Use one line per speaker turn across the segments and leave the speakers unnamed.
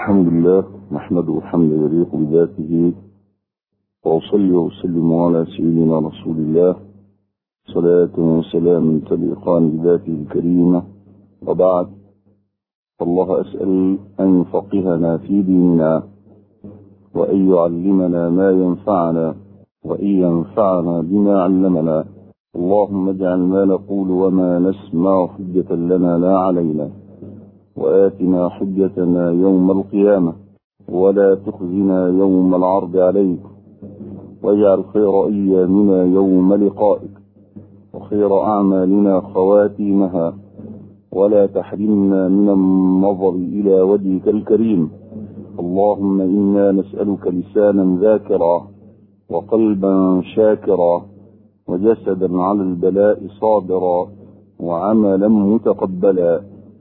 الحمد لله نحمده حمدا يليق بذاته وأصلي وأسلم على سيدنا رسول الله صلاة وسلام تليقان بذاته الكريمة وبعد فالله أسأل أن يفقهنا في ديننا وأن يعلمنا ما ينفعنا وأن ينفعنا بما علمنا اللهم اجعل ما نقول وما نسمع حجة لنا لا علينا وآتنا حجتنا يوم القيامة ولا تخزنا يوم العرض عليك واجعل خير أيامنا يوم لقائك وخير أعمالنا خواتيمها ولا تحرمنا من النظر إلى وجهك الكريم اللهم إنا نسألك لسانا ذاكرا وقلبا شاكرا وجسدا على البلاء صابرا وعملا متقبلا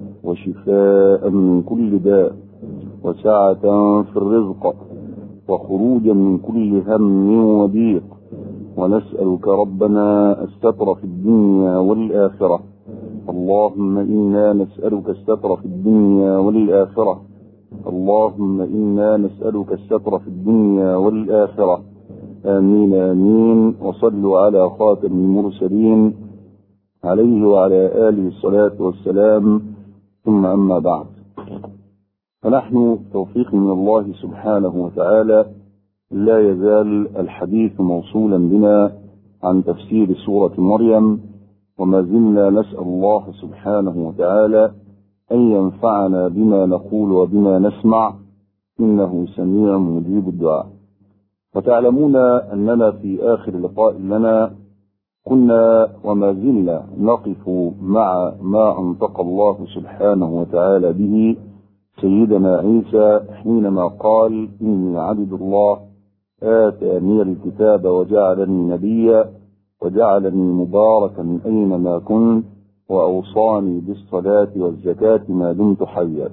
وشفاء من كل داء وسعة في الرزق وخروجا من كل هم وضيق ونسألك ربنا الستر في الدنيا والآخرة اللهم إنا نسألك الستر في الدنيا والآخرة اللهم إنا نسألك الستر في الدنيا والآخرة آمين آمين وصلوا على خاتم المرسلين عليه وعلى آله الصلاة والسلام ثم أما بعد فنحن توفيق من الله سبحانه وتعالى لا يزال الحديث موصولا بنا عن تفسير سورة مريم وما زلنا نسأل الله سبحانه وتعالى أن ينفعنا بما نقول وبما نسمع إنه سميع مجيب الدعاء وتعلمون أننا في آخر لقاء لنا كنا وما زلنا نقف مع ما أنطق الله سبحانه وتعالى به سيدنا عيسى حينما قال إني عبد الله آتاني الكتاب وجعلني نبيا وجعلني مباركا أينما كنت وأوصاني بالصلاة والزكاة ما دمت حيا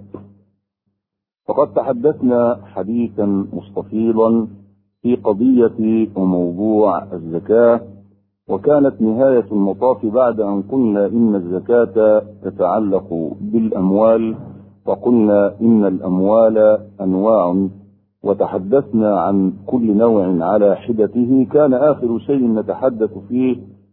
فقد تحدثنا حديثا مستفيضا في قضية وموضوع الزكاة وكانت نهاية المطاف بعد أن قلنا إن الزكاة تتعلق بالأموال وقلنا إن الأموال أنواع وتحدثنا عن كل نوع على حدته كان آخر شيء نتحدث فيه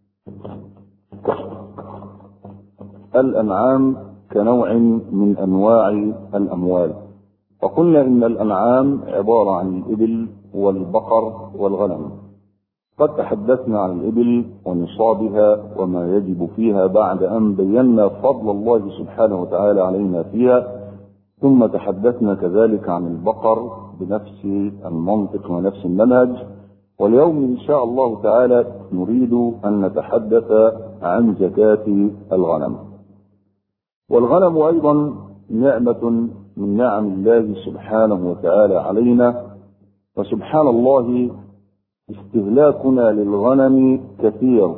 الأنعام كنوع من أنواع الأموال وقلنا إن الأنعام عبارة عن الإبل والبقر والغنم قد تحدثنا عن الإبل ونصابها وما يجب فيها بعد أن بينا فضل الله سبحانه وتعالى علينا فيها ثم تحدثنا كذلك عن البقر بنفس المنطق ونفس المنهج واليوم إن شاء الله تعالى نريد أن نتحدث عن زكاة الغنم والغنم أيضا نعمة من نعم الله سبحانه وتعالى علينا وسبحان الله استهلاكنا للغنم كثير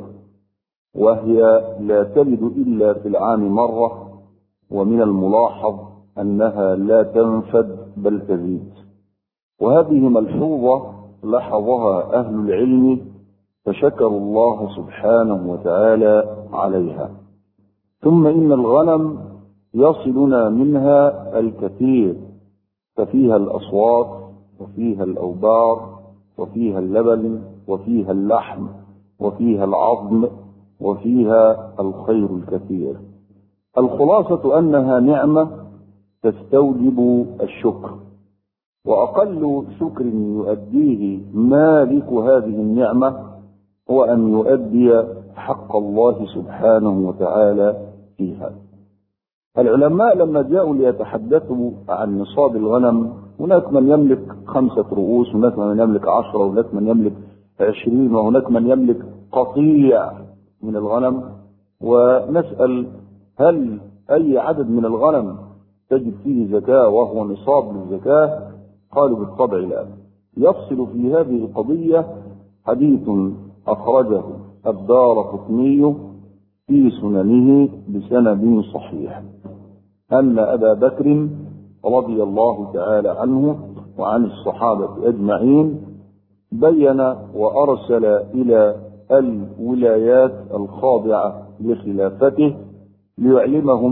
وهي لا تلد إلا في العام مرة ومن الملاحظ أنها لا تنفد بل تزيد وهذه ملحوظة لاحظها أهل العلم فشكروا الله سبحانه وتعالى عليها ثم إن الغنم يصلنا منها الكثير ففيها الأصوات وفيها الأوبار وفيها اللبن وفيها اللحم وفيها العظم وفيها الخير الكثير الخلاصة أنها نعمة تستوجب الشكر وأقل شكر يؤديه مالك هذه النعمة هو أن يؤدي حق الله سبحانه وتعالى فيها العلماء لما جاءوا ليتحدثوا عن نصاب الغنم هناك من يملك خمسة رؤوس هناك من يملك عشرة وهناك من يملك عشرين وهناك من يملك قطيع من الغنم ونسأل هل أي عدد من الغنم تجد فيه زكاة وهو نصاب للزكاة قالوا بالطبع لا يفصل في هذه القضية حديث أخرجه الدار قطني في سننه بسند صحيح أن أبا بكر رضي الله تعالى عنه وعن الصحابة أجمعين بين وأرسل إلى الولايات الخاضعة لخلافته ليعلمهم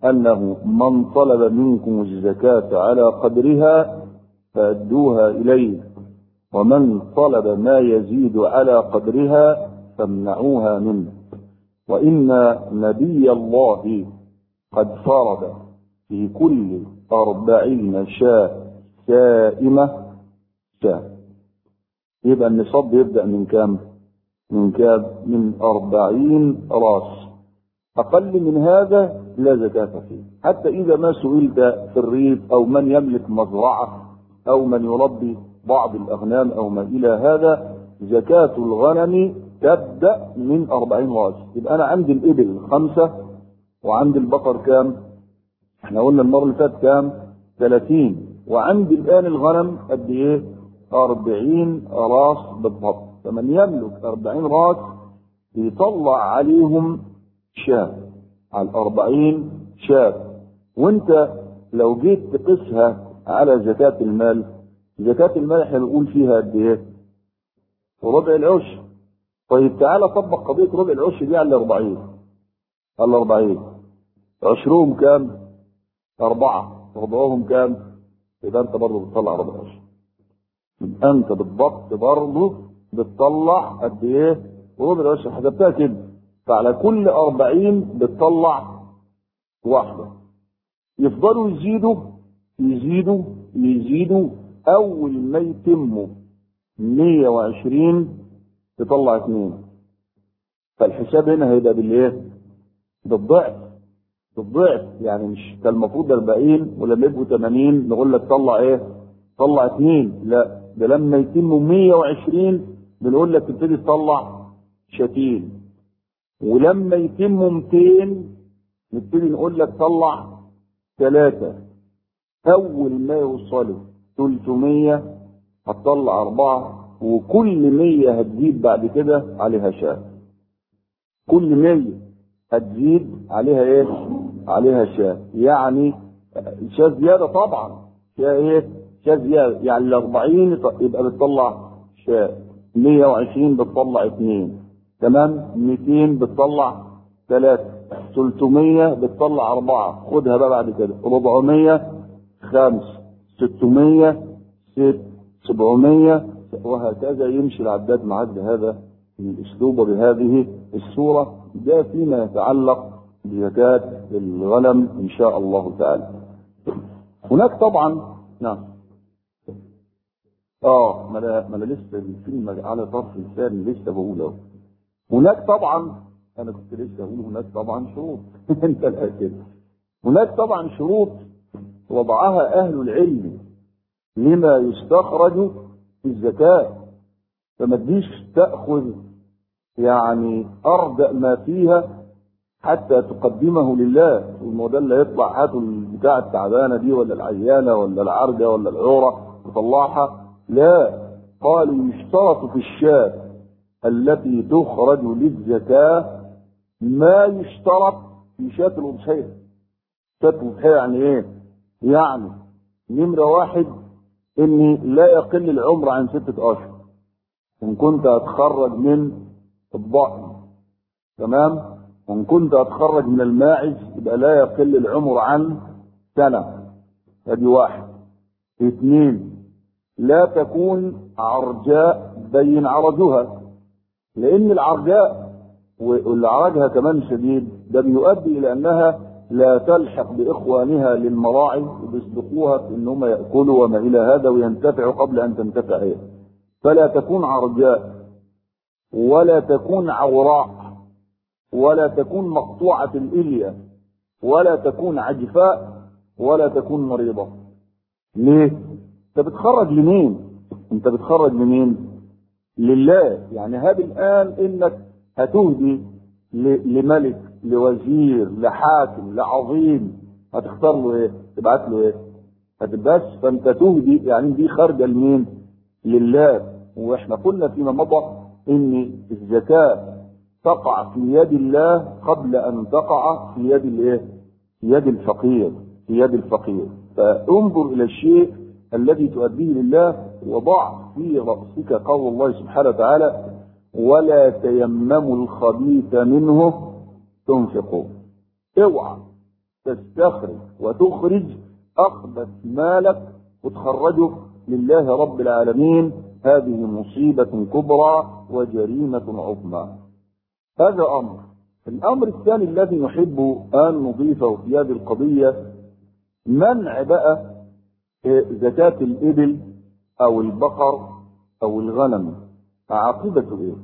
أنه من طلب منكم الزكاة على قدرها فأدوها إليه ومن طلب ما يزيد على قدرها فامنعوها منه وإن نبي الله قد فرض في كل أربعين شاة سائمة شاة يبقى النصاب يبدأ من كام؟ من كام؟ من أربعين راس أقل من هذا لا زكاة فيه حتى إذا ما سئلت في الريف أو من يملك مزرعة أو من يربي بعض الأغنام أو ما إلى هذا زكاة الغنم تبدأ من أربعين راس يبقى أنا عندي الإبل خمسة وعندي البقر كام؟ احنا قلنا المرة اللي فاتت كام؟ 30 وعندي الآن الغنم قد إيه؟ 40 راس بالضبط فمن يملك 40 راس يطلع عليهم شاة على الأربعين شاة وانت لو جيت تقيسها على زكاة المال زكاة المال احنا بنقول فيها قد ايه؟ ربع العشر طيب تعالى طبق قضية ربع العشر دي على الأربعين على الأربعين عشرهم كام؟ أربعة ربعهم كام؟ يبقى أنت برضه بتطلع ربع العشر أنت بالضبط برضه بتطلع قد إيه؟ ربع العشر حسبتها كده فعلى كل أربعين بتطلع واحدة يفضلوا يزيدوا يزيدوا يزيدوا أول ما يتموا 120 تطلع اثنين فالحساب هنا هيبقى بالايه؟ بالضعف بالضعف يعني مش كان المفروض 40 ولما يبقوا 80 نقول لك طلع ايه؟ طلع اثنين لا ده لما يتموا 120 بنقول لك تبتدي تطلع شاتين ولما يتموا 200 نبتدي نقول لك طلع ثلاثة أول ما يوصلوا 300 هتطلع أربعة وكل مية هتزيد بعد كده عليها شاة كل مية هتزيد عليها ايه عليها شاة يعني شاة زيادة طبعا شاة ايه شاة زيادة يعني الأربعين يبقى بتطلع شاة مية وعشرين بتطلع اتنين تمام ميتين بتطلع ثلاثة تلتمية بتطلع أربعة خدها بقى بعد كده ربعمية خمس ستمية ست سبعمية وهكذا يمشي العداد معاك بهذا الاسلوب وبهذه الصورة ده فيما يتعلق بزكاة الغنم ان شاء الله تعالى هناك طبعا نعم اه ما انا ما انا لسه الفيلم على طرف لساني لسه بقوله هناك طبعا انا كنت لسه اقول هناك طبعا شروط انت كده هناك طبعا شروط وضعها اهل العلم لما يستخرج في الزكاة فما تجيش تأخذ يعني أردأ ما فيها حتى تقدمه لله الموديل اللي يطلع هاتوا البتاع التعبانة دي ولا العيانة ولا العرجة ولا العورة تطلعها لا قالوا يشترط في الشاة التي تخرج للزكاة ما يشترط في شاة الأضحية شاة الأضحية يعني إيه؟ يعني نمرة واحد ان لا يقل العمر عن ستة اشهر ان كنت هتخرج من الضأن تمام وان كنت هتخرج من الماعز يبقى لا يقل العمر عن سنة ادي واحد اثنين لا تكون عرجاء بين عرجها لان العرجاء واللي عرجها كمان شديد ده بيؤدي الى انها لا تلحق بإخوانها للمراعي وبيسبقوها في إن هم يأكلوا وما إلى هذا وينتفعوا قبل أن تنتفع هي فلا تكون عرجاء ولا تكون عوراء ولا تكون مقطوعة الإلية ولا تكون عجفاء ولا تكون مريضة ليه؟ أنت بتخرج لمين؟ أنت بتخرج لمين؟ لله يعني هذا الآن إنك هتهدي لملك لوزير لحاكم لعظيم هتختار له ايه تبعت له ايه هتبس فانت تهدي يعني دي خارجه لمين لله واحنا قلنا فيما مضى ان الزكاه تقع في يد الله قبل ان تقع في يد الايه في يد الفقير في يد الفقير فانظر الى الشيء الذي تؤديه لله وضع في راسك قول الله سبحانه وتعالى ولا تيمموا الخبيث منه تنفقوا اوعى تستخرج وتخرج أخبث مالك وتخرجه لله رب العالمين هذه مصيبة كبرى وجريمة عظمى هذا أمر الأمر الثاني الذي نحب أن نضيفه في هذه القضية منع بقى زكاة الإبل أو البقر أو الغنم عاقبته إيه؟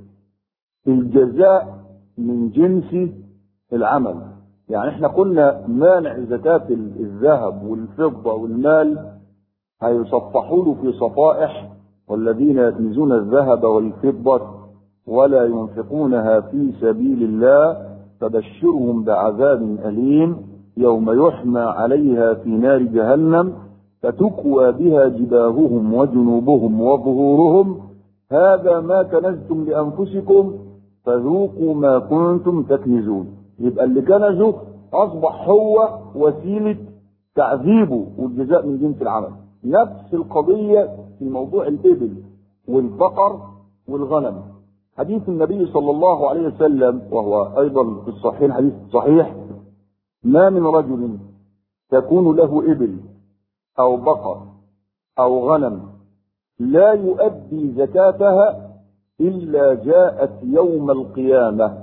الجزاء من جنس العمل يعني احنا قلنا مانع زكاة الذهب والفضة والمال هيصفحوا له في صفائح والذين يكنزون الذهب والفضة ولا ينفقونها في سبيل الله فبشرهم بعذاب أليم يوم يحمى عليها في نار جهنم فتكوى بها جباههم وجنوبهم وظهورهم هذا ما كنزتم لأنفسكم فذوقوا ما كنتم تكنزون يبقى اللي كنزه أصبح هو وسيلة تعذيبه والجزاء من جنس العمل نفس القضية في موضوع الإبل والبقر والغنم حديث النبي صلى الله عليه وسلم وهو أيضا في الصحيح حديث صحيح ما من رجل تكون له إبل أو بقر أو غنم لا يؤدي زكاتها إلا جاءت يوم القيامة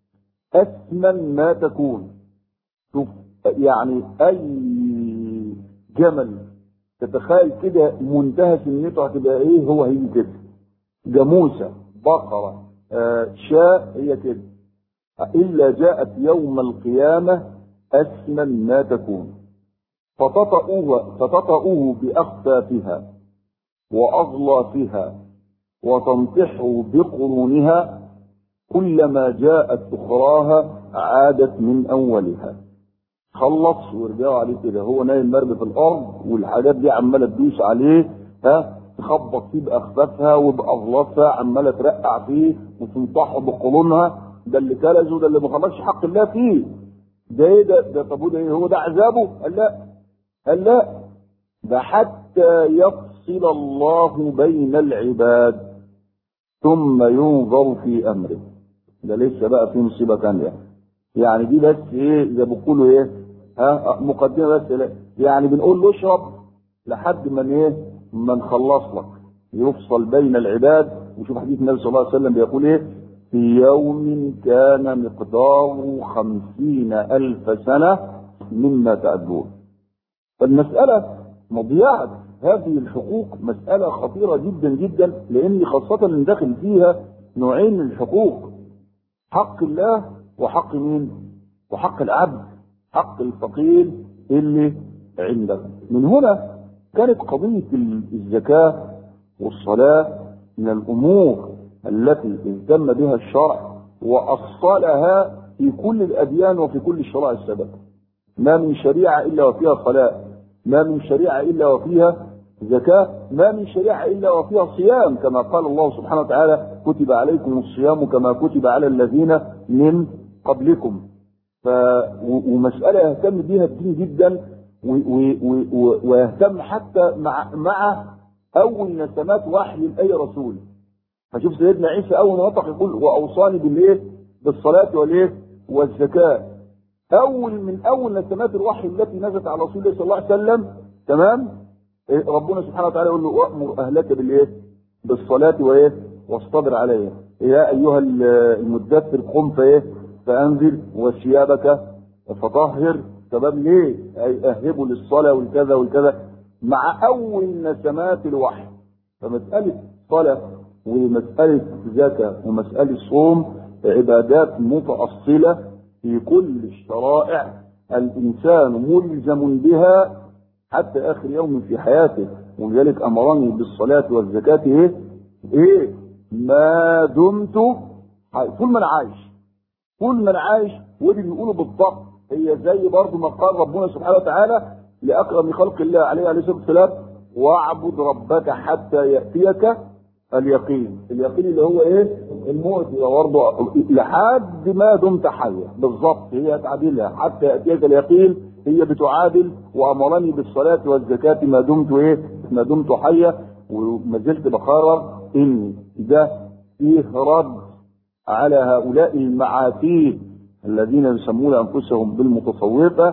أثمن ما تكون شوف يعني أي جمل تتخيل كده منتهى سنته هتبقى إيه هو هي كده جاموسة بقرة آه شاء هي كده إلا جاءت يوم القيامة أثمن ما تكون فتطأوه, فتطأوه بأخفافها وأظلافها وتنطحه بقرونها كلما جاءت أخراها عادت من أولها خلص ورجعوا عليه كده هو نايم مرمي في الأرض والحاجات دي عمالة تدوس عليه ها تخبط فيه بأخفافها وبأظلافها عمالة ترقع فيه وتنطحه بقرونها ده اللي كلزه ده اللي ما خلصش حق الله فيه ده ايه ده ده طب ده ايه هو ده عذابه؟ قال لا قال لا ده حتى يفصل الله بين العباد ثم ينظر في امره ده لسه بقى في مصيبه ثانيه يعني دي بس ايه زي بيقولوا ايه ها مقدمه بس لا. يعني بنقول له اشرب لحد ما ايه ما نخلص لك يفصل بين العباد وشوف حديث النبي صلى الله عليه وسلم بيقول ايه في يوم كان مقداره خمسين ألف سنة مما تعدون فالمسألة مضيعة هذه الحقوق مسألة خطيرة جدا جدا لأن خاصة اللي داخل فيها نوعين من الحقوق حق الله وحق مين؟ وحق العبد حق الفقير اللي عندك من هنا كانت قضية الزكاة والصلاة من الأمور التي اهتم بها الشرع وأصلها في كل الأديان وفي كل الشرائع السابقة ما من شريعة إلا وفيها صلاة ما من شريعة إلا وفيها زكاة ما من شريعة إلا وفيها صيام كما قال الله سبحانه وتعالى كتب عليكم الصيام كما كتب على الذين من قبلكم ف... ومسألة يهتم بها الدين جدا و... و... و... ويهتم حتى مع مع أول نسمات وحي لأي رسول فشوف سيدنا عيسى أول ما نطق يقول وأوصاني بالإيه؟ بالصلاة والإيه؟ والزكاة أول من أول نسمات الوحي التي نزلت على رسول الله صلى الله عليه وسلم تمام؟ ربنا سبحانه وتعالى يقول له وأمر أهلك بالإيه؟ بالصلاة وإيه؟ واصطبر عليها يا أيها المدثر قم فإيه؟ فأنذر وثيابك فطهر تمام ليه؟ أي أهبوا للصلاة والكذا والكذا مع أول نسمات الوحي فمسألة صلاة ومسألة زكاة ومسألة صوم عبادات متأصلة في كل الشرائع الإنسان ملزم بها حتى آخر يوم في حياته ولذلك أمرني بالصلاة والزكاة إيه؟ إيه؟ ما دمت حي. طول ما أنا عايش طول ما أنا عايش ودي بيقولوا بالضبط هي زي برضه ما قال ربنا سبحانه وتعالى لأكرم خلق الله عليه عليه الصلاة والسلام واعبد ربك حتى يأتيك اليقين اليقين اللي هو ايه الموت برضه لحد ما دمت حيا بالظبط هي تعديلها حتى ياتيك اليقين هي بتعادل وامرني بالصلاه والزكاه ما دمت ايه ما دمت حيا وما زلت بقرر ان ده فيه رد على هؤلاء المعاتيه الذين يسمون انفسهم بالمتصوفه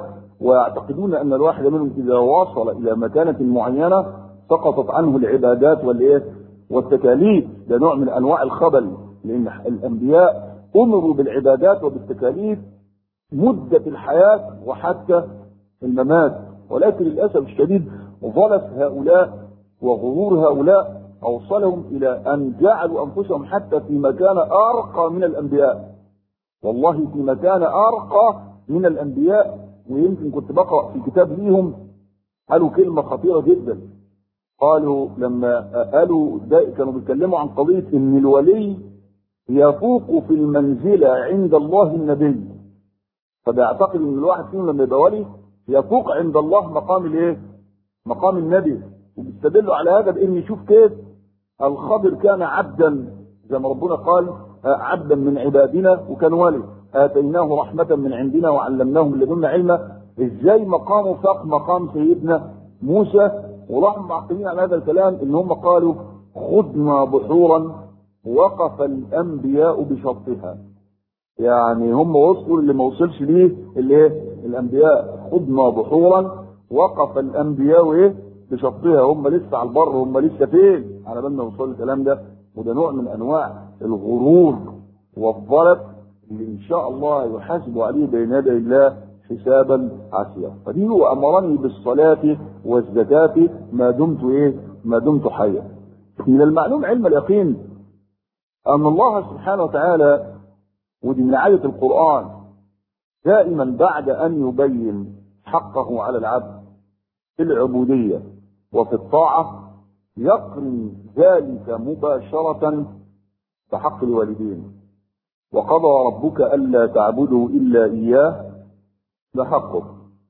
ويعتقدون ان الواحد منهم اذا وصل الى مكانه معينه سقطت عنه العبادات والايه والتكاليف ده نوع من انواع الخبل لان الانبياء امروا بالعبادات وبالتكاليف مده الحياه وحتى الممات ولكن للاسف الشديد ظلف هؤلاء وغرور هؤلاء اوصلهم الى ان جعلوا انفسهم حتى في مكان ارقى من الانبياء والله في مكان ارقى من الانبياء ويمكن كنت بقرا في كتاب ليهم قالوا كلمه خطيره جدا قالوا لما قالوا ده كانوا بيتكلموا عن قضيه ان الولي يفوق في المنزله عند الله النبي فبيعتقد ان الواحد فيهم لما يبقى ولي يفوق عند الله مقام الايه؟ مقام النبي وبيستدلوا على هذا بان يشوف كيف الخضر كان عبدا زي ما ربنا قال عبدا من عبادنا وكان ولي اتيناه رحمه من عندنا وعلمناه من لدنا علما ازاي مقامه فاق مقام سيدنا موسى وراحوا معقلين على هذا الكلام ان هم قالوا خضنا بحورا وقف الانبياء بشطها يعني هم وصلوا اللي ما وصلش ليه الايه الانبياء خضنا بحورا وقف الانبياء ايه بشطها هم لسه على البر هم لسه فين على بالنا وصل الكلام ده وده نوع من انواع الغرور والضرب اللي ان شاء الله يحاسب عليه بين يدي الله حسابا عسيرا فدي هو امرني بالصلاه والزكاه ما دمت ايه ما دمت حيا من المعلوم علم اليقين ان الله سبحانه وتعالى ودي من آية القرآن دائما بعد أن يبين حقه على العبد في العبودية وفي الطاعة يقرن ذلك مباشرة بحق الوالدين وقضى ربك ألا تعبدوا إلا إياه لحقه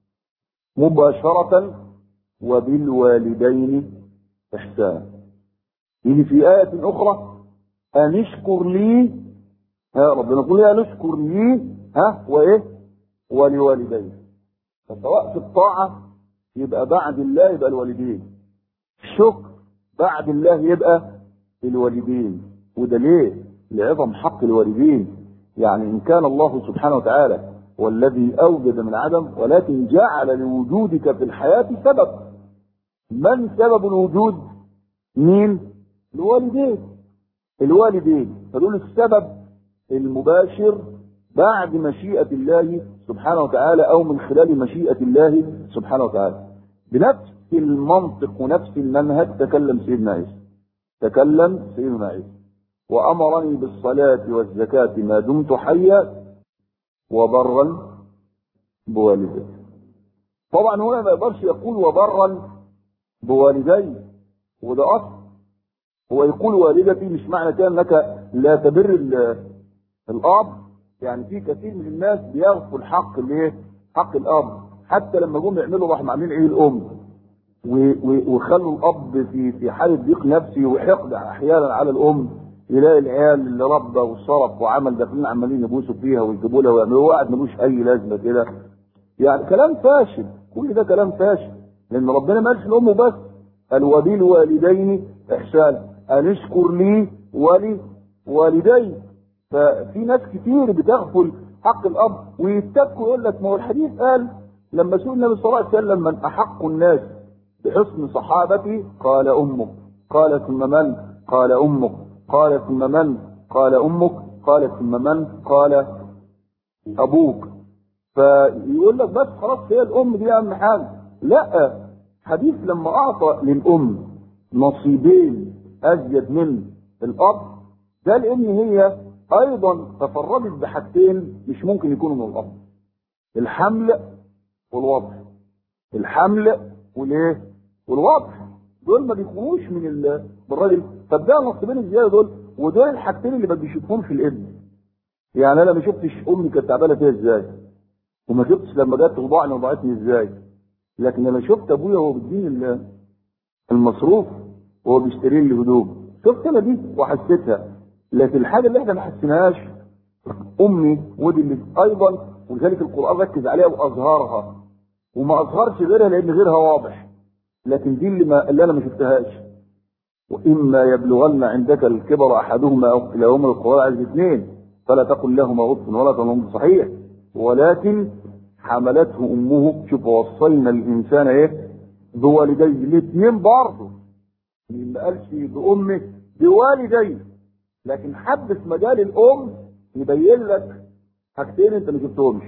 مباشرة وبالوالدين إحسانا يجي في آية أخرى أن اشكر لي ها ربنا يقول يا نشكر لي ها وايه ولوالديه فسواء في الطاعة يبقى بعد الله يبقى الوالدين الشكر بعد الله يبقى الوالدين وده ليه لعظم حق الوالدين يعني ان كان الله سبحانه وتعالى والذي اوجد من عدم ولكن جعل لوجودك في الحياة سبب من سبب الوجود مين الوالدين الوالدين فدول السبب المباشر بعد مشيئة الله سبحانه وتعالى أو من خلال مشيئة الله سبحانه وتعالى بنفس المنطق ونفس المنهج تكلم سيدنا عيسى تكلم سيدنا عيسى وأمرني بالصلاة والزكاة ما دمت حيا وبرا بوالدي طبعا هنا ما يقدرش يقول وبرا بوالدي وده أصل هو يقول والدتي مش معنى كده انك لا تبر الاب يعني في كثير من الناس بيغفوا الحق الايه؟ حق الاب حتى لما جم يعملوا راحوا عاملين عيد الام وخلوا الاب في في حاله ضيق نفسي وحقد احيانا على الام يلاقي العيال اللي ربى وصرف وعمل داخلين عمالين يبوسوا فيها ويجيبوا لها ويعملوا واحد ملوش اي لازمه كده يعني كلام فاشل كل ده كلام فاشل لان ربنا ما قالش الام بس قال وبالوالدين احسانا ان اشكر لي ولي والدي ففي ناس كتير بتغفل حق الاب ويتكوا يقول لك ما هو الحديث قال لما سئل النبي صلى الله عليه وسلم من احق الناس بحسن صحابتي قال امك قال ثم من قال امك قال ثم من قال امك قال ثم من قال ابوك فيقول لك بس خلاص هي الام دي اهم حاجه لا حديث لما اعطى للام نصيبين ازيد من الاب ده لان هي ايضا تفردت بحاجتين مش ممكن يكونوا من الاب الحمل والوضع الحمل والايه والوضع دول ما بيكونوش من الراجل طب ده نصيبين الزياده دول ودول الحاجتين اللي ما بيشوفهمش الابن يعني انا ما شفتش امي كانت تعبانه فيها ازاي وما شفتش لما جت تضاعني وضعتني ازاي لكن لما شفت ابويا وهو بيديني المصروف وهو بيشتري لي هدوم شفت انا دي وحسيتها لكن الحاجه اللي احنا ما حسيناهاش امي ودي اللي ايضا ولذلك القران ركز عليها واظهرها وما اظهرش غيرها لان غيرها واضح لكن دي اللي, ما اللي انا ما شفتهاش واما يبلغن عندك الكبر احدهما او كلاهما القران عز اثنين فلا تقل لهما اف ولا تنهم صحيح ولكن حملته امه شوف وصينا الانسان ايه بوالديه الاثنين برضه ما قالش بامه بوالديه لكن حب في مجال الام يبين لك حاجتين انت ما شفتهمش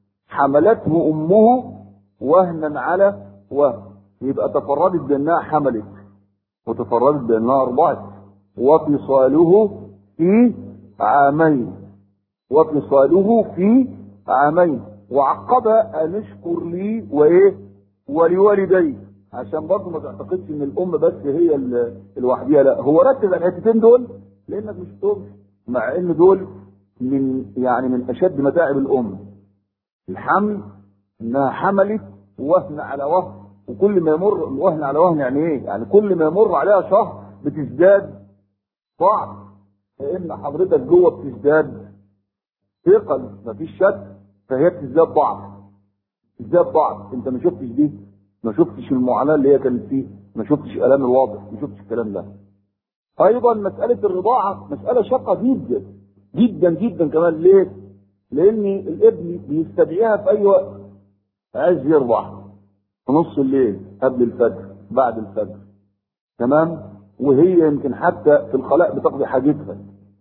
حملته امه وهنا على وهن يبقى تفردت بانها حملت وتفردت بانها ارضعت وفصاله في عامين وفصاله في عامين وعقبها ان اشكر لي وايه ولوالدي عشان برضه ما تعتقدش ان الام بس هي ال- لوحديها لا هو ركز على الحتتين دول لانك مش تؤمن مع ان دول من يعني من اشد متاعب الام الحمل انها حملت وهن على وهن وكل ما يمر الوهن على وهن يعني ايه؟ يعني كل ما يمر عليها شهر بتزداد ضعف لان حضرتك جوه بتزداد ثقل مفيش شك فهي بتزداد ضعف بتزداد ضعف انت ما شفتش دي ما شفتش المعاناه اللي هي كانت فيه ما شفتش الام الواضح ما شفتش الكلام ده ايضا مساله الرضاعه مساله شاقه جدا جدا جدا كمان ليه؟ لان الابن بيستدعيها في اي وقت عايز يرضع في نص الليل قبل الفجر بعد الفجر تمام وهي يمكن حتى في الخلاء بتقضي حاجتها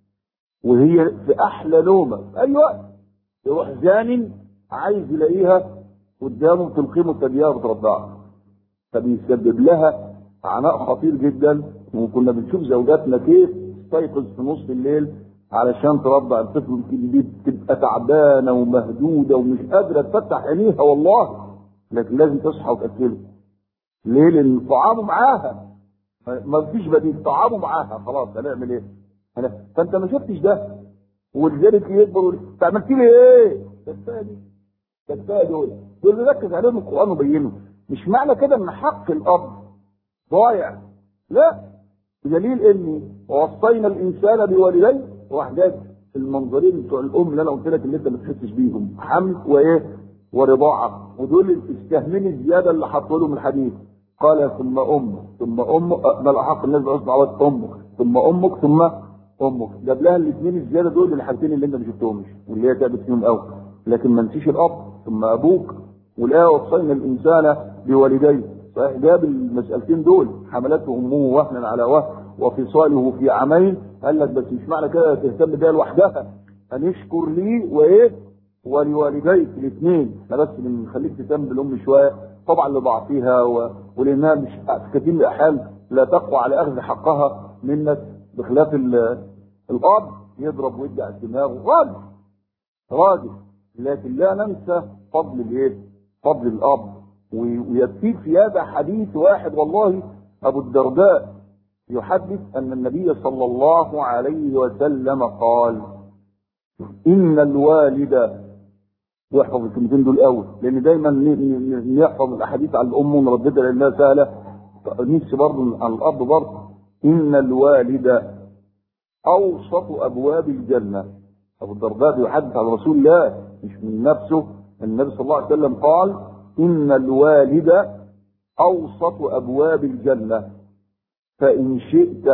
وهي في احلى نومه في اي وقت يروح زان عايز يلاقيها قدامه بتلقيمه الثدييه وبترضعها فبيسبب لها عناء خطير جدا وكنا بنشوف زوجاتنا كيف تستيقظ في نص الليل علشان ترضع الطفل دي بتبقى تعبانه ومهدوده ومش قادره تفتح عينيها والله لكن لازم تصحى وتاكله ليه؟ لان طعامه معاها ما فيش بديل طعامه معاها خلاص هنعمل ايه؟ هن- فانت ما شفتش ده ولذلك يكبر ويقول انت عملت لي ايه؟ ده كفايه دي ده كفايه دول دول ركز عليهم القران وبينه مش معنى كده ان حق الاب ضايع لا بدليل اني ووصينا الانسان بوالديه واحداث المنظرين بتوع الام اللي انا قلت لك اللي انت ما تحسش بيهم حمل وايه ورضاعه ودول الاستهمين الزياده اللي حطوا لهم الحديث قال ثم امك ثم امك بل احق الناس باصبع عوض امك ثم امك ثم امك جاب لها الاثنين الزياده دول الحاجتين اللي انت ما شفتهمش واللي هي تعبت فيهم قوي لكن ما نسيش الاب ثم ابوك والايه وصينا الانسان بوالديه صحيح جاب المسألتين دول حملته امه وهنا على وهن وفصاله في عامين قال لك بس مش معنى كده تهتم بيها لوحدها ان اشكر لي وايه ولوالديك الاثنين احنا بس بنخليك تهتم بالام شويه طبعا لضعفها و... ولانها مش في كثير من الاحيان لا تقوى على اخذ حقها منك بخلاف ال... الاب يضرب ويدي على دماغه راجل راجل لكن لا ننسى فضل الايه؟ فضل الاب ويكفيك في هذا حديث واحد والله ابو الدرداء يحدث ان النبي صلى الله عليه وسلم قال ان الوالد واحفظ الكلمتين دول قوي لان دايما نحفظ الاحاديث عن الام ونرددها لانها سهله نفسي برضه عن الاب برضه ان الوالد اوسط ابواب الجنه ابو الدرداء يحدث عن رسول الله مش من نفسه النبي صلى الله عليه وسلم قال ان الوالد اوسط ابواب الجنه فان شئت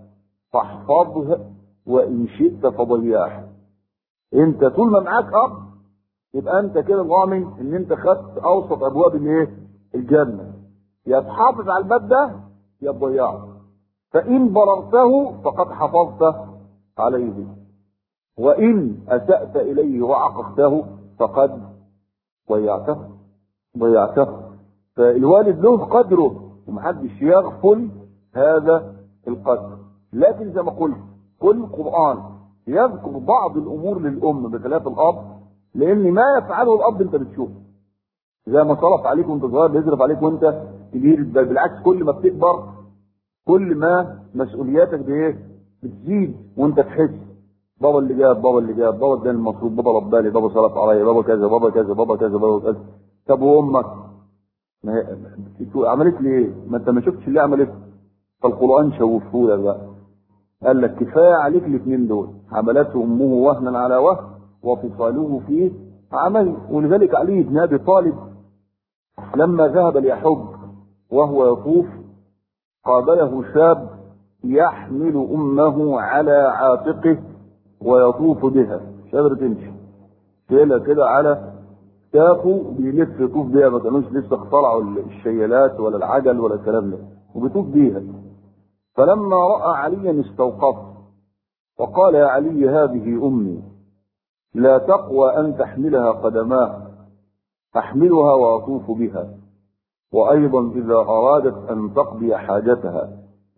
فاحفظه وان شئت فضيعه انت طول ما معاك اب يبقى انت كده ضامن ان انت خدت اوسط ابواب الايه الجنه يا تحافظ على الباب ده يا تضيعه فان بررته فقد حفظت عليه وان اسات اليه وعققته فقد ضيعته ضيعته فالوالد له قدره ومحدش يغفل هذا القدر لكن زي ما قلت كل القرآن يذكر بعض الأمور للأم بخلاف الأب لأن ما يفعله الأب أنت بتشوفه زي ما صرف عليك وأنت صغير بيصرف عليك وأنت كبير بالعكس كل ما بتكبر كل ما مسؤولياتك بإيه؟ بتزيد وأنت تحس بابا اللي جاب بابا اللي جاب بابا اداني المصروف بابا ربالي بابا صرف عليا بابا كذا بابا كذا بابا كذا بابا كذا طب وامك ما هي عملت لي ايه؟ ما انت ما شفتش اللي عملت فالقران شوفه لك بقى قال لك كفايه عليك الاثنين دول حملته امه وهنا على وهن وفصاله فيه عمل ولذلك علي بن ابي طالب لما ذهب ليحج وهو يطوف قابله شاب يحمل امه على عاتقه ويطوف بها مش قادر تمشي شيلها كده على شافه بيلف يطوف بيها ما كانوش لسه اخترعوا الشيالات ولا العجل ولا الكلام ده وبيطوف بيها فلما راى عليا استوقف وقال يا علي هذه امي لا تقوى ان تحملها قدماه احملها واطوف بها وايضا اذا ارادت ان تقضي حاجتها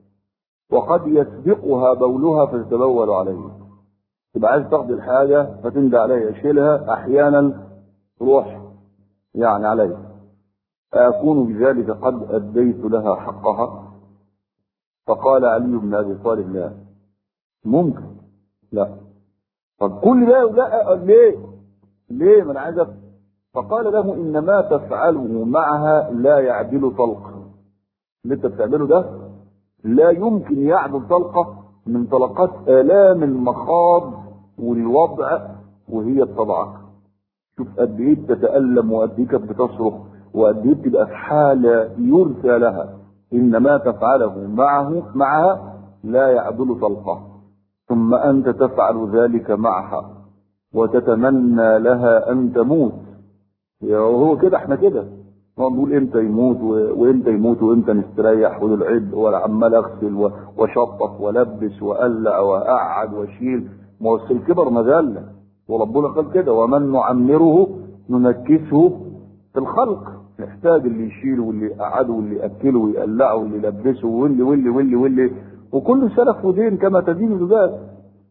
وقد يسبقها بولها فتتبول عليه تبقى عايز تقضي الحاجه فتندى عليها يشيلها احيانا تروح يعني عليه أكون بذلك قد أديت لها حقها فقال علي بن أبي طالب لا ممكن لا طب كل ده لا ليه ليه ما انا عايز فقال له ان ما تفعله معها لا يعدل طلقه اللي انت بتعمله ده لا يمكن يعدل طلقه من طلقات الام المخاض والوضع وهي بتضعك شوف قد ايه بتتالم وقد ايه كانت بتصرخ وقد ايه بتبقى في حاله يرثى لها ان ما تفعله معه معها لا يعدل طلقه ثم انت تفعل ذلك معها وتتمنى لها ان تموت وهو كده احنا كده نقول امتى يموت وامتى يموت وامتى نستريح وللعد ولا عمال اغسل وشطف ولبس واقلع واقعد واشيل ما هو الكبر مذله وربنا قال كده ومن نعمره ننكسه في الخلق نحتاج اللي يشيله واللي يقعده واللي ياكله ويقلعه واللي يلبسه واللي واللي واللي واللي وكل سلف ودين كما تدين الزجاج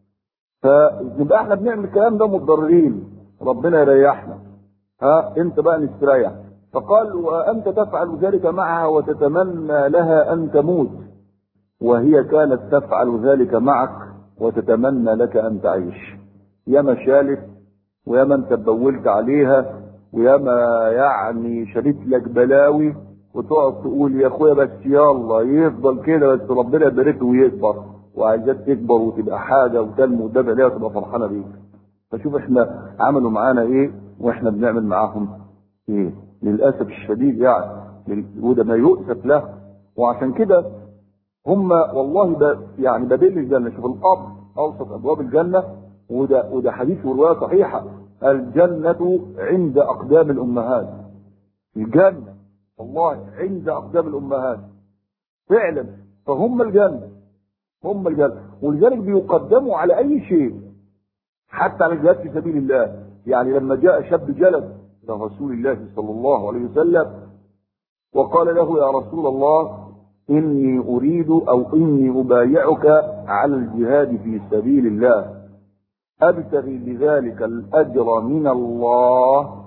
فنبقى احنا بنعمل الكلام ده متضررين ربنا يريحنا ها انت بقى نستريح فقال وانت تفعل ذلك معها وتتمنى لها ان تموت وهي كانت تفعل ذلك معك وتتمنى لك ان تعيش ياما شالت وياما انت بولت عليها وياما يعني شالت لك بلاوي وتقعد تقول يا اخويا بس يلا يفضل كده بس ربنا يبارك له ويكبر وعايزاك تكبر وتبقى حاجه وتنمو وتدافع عليها وتبقى فرحانه بيك فشوف احنا عملوا معانا ايه واحنا بنعمل معاهم ايه للاسف الشديد يعني وده ما يؤسف له وعشان كده هم والله ده يعني ده بين الجنه شوف الاب اوسط ابواب الجنه وده وده حديث وروايه صحيحه الجنه عند اقدام الامهات الجنه والله عند اقدام الامهات فعلا فهم الجنه هم الجنه ولذلك بيقدموا على اي شيء حتى على الجهاد في سبيل الله يعني لما جاء شاب جلد الى رسول الله صلى الله عليه وسلم وقال له يا رسول الله اني اريد او اني ابايعك على الجهاد في سبيل الله ابتغي بذلك الاجر من الله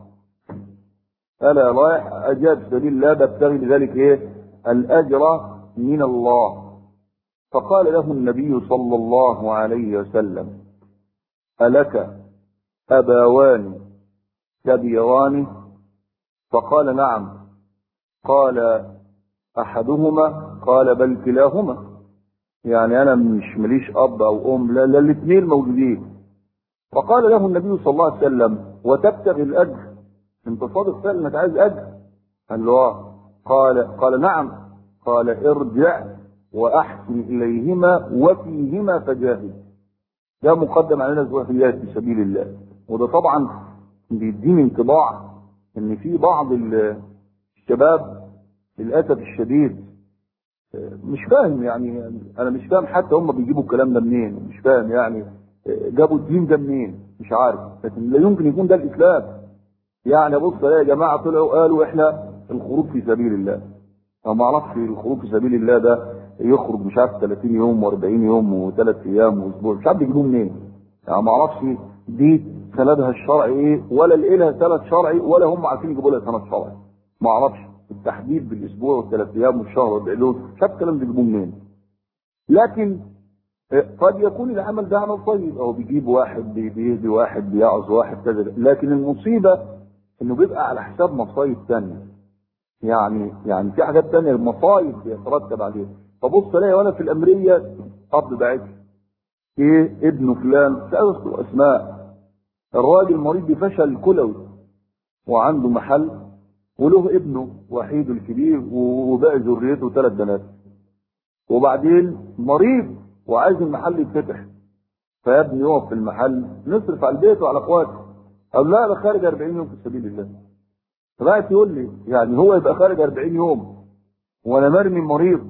انا رايح اجاب سبيل الله ببتغي بذلك ايه الاجر من الله فقال له النبي صلى الله عليه وسلم الك اباوان كبيران فقال نعم قال احدهما قال بل كلاهما يعني انا مش ماليش اب او ام لا لا الاثنين موجودين فقال له النبي صلى الله عليه وسلم وتبتغي الاجر انت صادق فعلا انك عايز اجر قال له اه قال قال نعم قال ارجع واحسن اليهما وفيهما فجاهد ده مقدم علينا الزواجيات في سبيل الله وده طبعا بيديني انطباع ان في بعض الشباب للاسف الشديد مش فاهم يعني انا مش فاهم حتى هم بيجيبوا الكلام ده منين مش فاهم يعني جابوا الدين ده منين مش عارف لكن لا يمكن يكون ده الاسلام يعني بص يا جماعه طلعوا قالوا احنا الخروج في سبيل الله انا ما اعرفش الخروج في سبيل الله ده يخرج مش عارف 30 يوم و40 يوم وثلاث ايام واسبوع مش عارف بيجيبوه منين يعني ما اعرفش دي سندها الشرعي ايه ولا لها سند شرعي ولا هم عارفين يجيبوا لها سند شرعي ما اعرفش التحديد بالاسبوع والثلاث ايام والشهر والبعلون مش عارف الكلام ده بيجيبوه منين لكن قد يكون العمل ده عمل طيب او بيجيب واحد بيهدي واحد بيعظ واحد كذا لكن المصيبه انه بيبقى على حساب مصايب ثانيه يعني يعني في حاجات ثانيه المصايب بيترتب عليها فبص الاقي وانا في الامريه اب بعت ايه ابنه فلان مش عايز اذكر اسماء الراجل مريض بفشل كلوي وعنده محل وله ابنه وحيد الكبير وباقي ذريته ثلاث بنات وبعدين مريض وعايز المحل يتفتح فيا ابني يقف في المحل نصرف على البيت وعلى اخواته قال لا انا خارج 40 يوم في سبيل الله فبقى يقول لي يعني هو يبقى خارج 40 يوم وانا مرمي مريض